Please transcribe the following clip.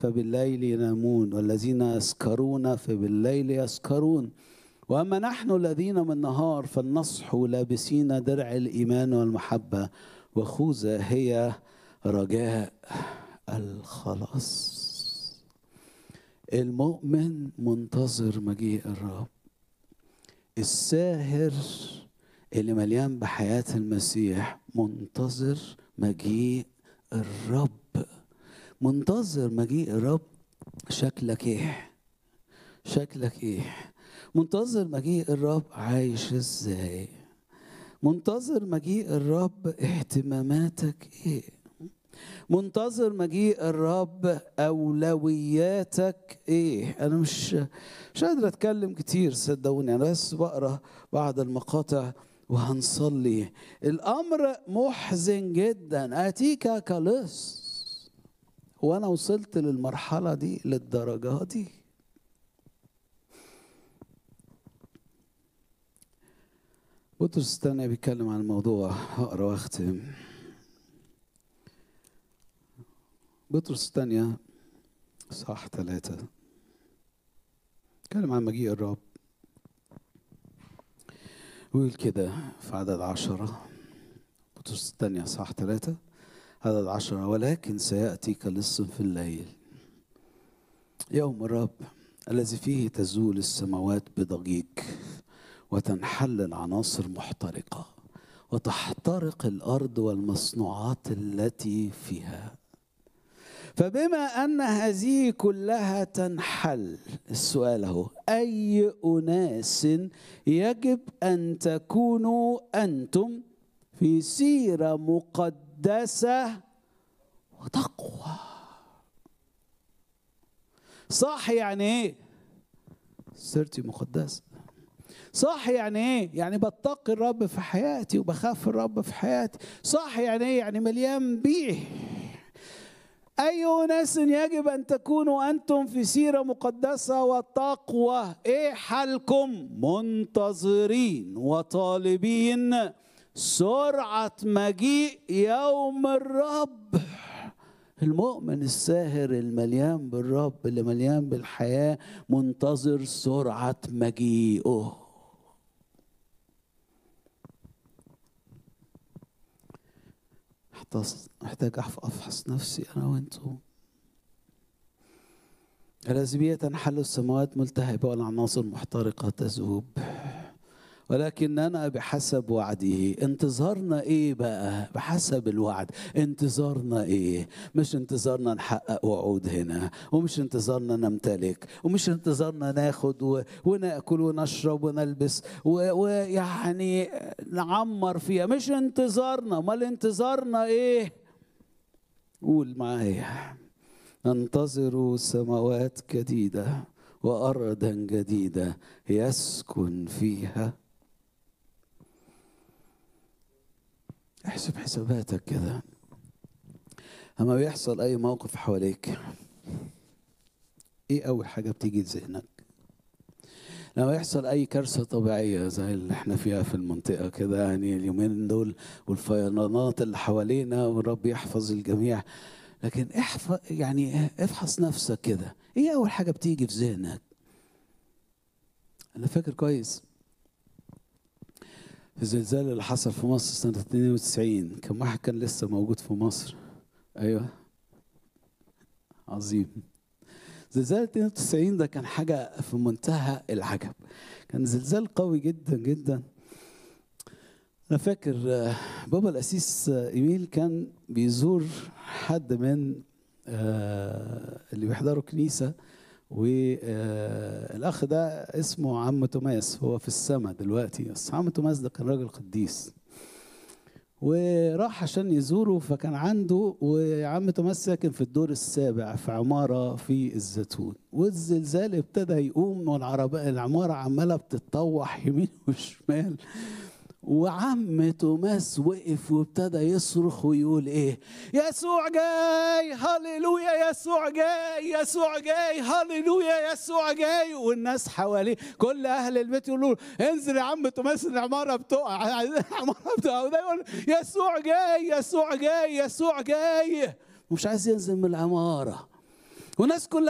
فبالليل ينامون والذين يسكرون فبالليل يسكرون واما نحن الذين من النهار فلنصح لابسين درع الايمان والمحبه وخوذه هي رجاء الخلاص المؤمن منتظر مجيء الرب الساهر اللي مليان بحياه المسيح منتظر مجيء الرب منتظر مجيء الرب شكلك ايه شكلك ايه منتظر مجيء الرب عايش ازاي منتظر مجيء الرب اهتماماتك ايه منتظر مجيء الرب اولوياتك ايه انا مش مش قادر اتكلم كتير صدقوني انا بس بقرا بعض المقاطع وهنصلي الامر محزن جدا اتيك كلص وانا وصلت للمرحله دي للدرجه دي بطرس الثاني بيتكلم عن الموضوع هقرا واختم بطرس الثانية صح ثلاثة اتكلم عن مجيء الرب ويقول كده في عدد عشرة بطرس الثانية صح ثلاثة عدد عشرة ولكن سيأتي كلص في الليل يوم الرب الذي فيه تزول السماوات بضجيج وتنحل العناصر محترقة وتحترق الأرض والمصنوعات التي فيها فبما أن هذه كلها تنحل السؤال هو أي أناس يجب أن تكونوا أنتم في سيرة مقدسة وتقوى صح يعني ايه سيرتي مقدسه صح يعني ايه يعني بتقي الرب في حياتي وبخاف الرب في حياتي صح يعني ايه يعني مليان بيه اي ناس يجب ان تكونوا انتم في سيره مقدسه وتقوى ايه حالكم منتظرين وطالبين سرعه مجيء يوم الرب المؤمن الساهر المليان بالرب اللي مليان بالحياه منتظر سرعه مجيئه محتاج افحص نفسي انا وانتم الذي تنحل السماوات ملتهبه والعناصر محترقه تذوب ولكننا بحسب وعده انتظارنا ايه بقى بحسب الوعد انتظارنا ايه مش انتظارنا نحقق وعود هنا ومش انتظارنا نمتلك ومش انتظارنا ناخد و... وناكل ونشرب ونلبس ويعني و... نعمر فيها مش انتظارنا امال انتظارنا ايه قول معايا ننتظر سماوات جديده وارضا جديده يسكن فيها احسب حساباتك كده اما بيحصل اي موقف حواليك ايه اول حاجه بتيجي لذهنك لما يحصل اي كارثه طبيعيه زي اللي احنا فيها في المنطقه كده يعني اليومين دول والفيضانات اللي حوالينا والرب يحفظ الجميع لكن احفظ يعني افحص نفسك كده ايه اول حاجه بتيجي في ذهنك انا فاكر كويس الزلزال اللي حصل في مصر سنة 92 كم واحد كان لسه موجود في مصر أيوه عظيم زلزال 92 ده كان حاجة في منتهى العجب كان زلزال قوي جدا جدا أنا فاكر بابا الأسيس إيميل كان بيزور حد من اللي بيحضروا كنيسة والاخ ده اسمه عم توماس هو في السماء دلوقتي بس عم توماس ده كان راجل قديس وراح عشان يزوره فكان عنده وعم توماس ساكن في الدور السابع في عماره في الزيتون والزلزال ابتدى يقوم والعربية العماره عماله بتتطوح يمين وشمال وعم توماس وقف وابتدى يصرخ ويقول ايه يسوع جاي هللويا يسوع جاي يسوع جاي هللويا يسوع جاي والناس حواليه كل اهل البيت يقولوا انزل يا عم توماس العماره بتقع العماره بتقع وده يقول يسوع جاي يسوع جاي يسوع جاي ومش عايز ينزل من العماره وناس كلها